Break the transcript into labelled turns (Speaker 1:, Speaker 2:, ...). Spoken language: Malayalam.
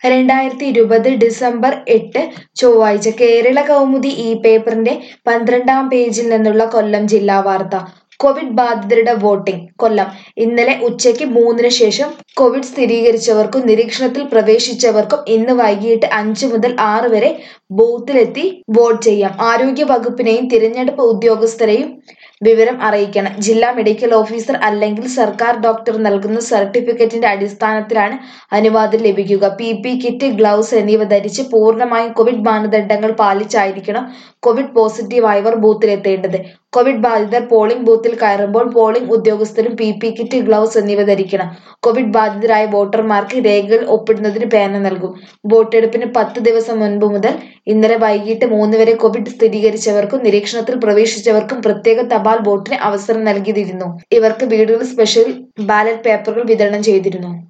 Speaker 1: രണ്ടായിരത്തി ഇരുപത് ഡിസംബർ എട്ട് ചൊവ്വാഴ്ച കേരള കൗമുദി ഈ പേപ്പറിന്റെ പന്ത്രണ്ടാം പേജിൽ നിന്നുള്ള കൊല്ലം ജില്ലാ വാർത്ത കോവിഡ് ബാധിതരുടെ വോട്ടിംഗ് കൊല്ലം ഇന്നലെ ഉച്ചയ്ക്ക് മൂന്നിന് ശേഷം കോവിഡ് സ്ഥിരീകരിച്ചവർക്കും നിരീക്ഷണത്തിൽ പ്രവേശിച്ചവർക്കും ഇന്ന് വൈകിട്ട് അഞ്ച് മുതൽ ആറ് വരെ ബൂത്തിലെത്തി വോട്ട് ചെയ്യാം ആരോഗ്യ വകുപ്പിനെയും തിരഞ്ഞെടുപ്പ് ഉദ്യോഗസ്ഥരെയും വിവരം അറിയിക്കണം ജില്ലാ മെഡിക്കൽ ഓഫീസർ അല്ലെങ്കിൽ സർക്കാർ ഡോക്ടർ നൽകുന്ന സർട്ടിഫിക്കറ്റിന്റെ അടിസ്ഥാനത്തിലാണ് അനുവാദം ലഭിക്കുക പി പി കിറ്റ് ഗ്ലൗസ് എന്നിവ ധരിച്ച് പൂർണ്ണമായും കോവിഡ് മാനദണ്ഡങ്ങൾ പാലിച്ചായിരിക്കണം കോവിഡ് പോസിറ്റീവ് ആയവർ ബൂത്തിലെത്തേണ്ടത് കോവിഡ് ബാധിതർ പോളിംഗ് ബൂത്തിൽ കയറുമ്പോൾ പോളിംഗ് ഉദ്യോഗസ്ഥരും പി പി കിറ്റ് ഗ്ലൗസ് എന്നിവ ധരിക്കണം കോവിഡ് ബാധിതരായ വോട്ടർമാർക്ക് രേഖകൾ ഒപ്പിടുന്നതിന് പേന നൽകും വോട്ടെടുപ്പിന് പത്ത് ദിവസം മുൻപ് മുതൽ ഇന്നലെ വൈകിട്ട് മൂന്ന് വരെ കോവിഡ് സ്ഥിരീകരിച്ചവർക്കും നിരീക്ഷണത്തിൽ പ്രവേശിച്ചവർക്കും പ്രത്യേക തപാൽ വോട്ടിന് അവസരം നൽകിയിരുന്നു ഇവർക്ക് വീടുകളിൽ സ്പെഷ്യൽ ബാലറ്റ് പേപ്പറുകൾ വിതരണം ചെയ്തിരുന്നു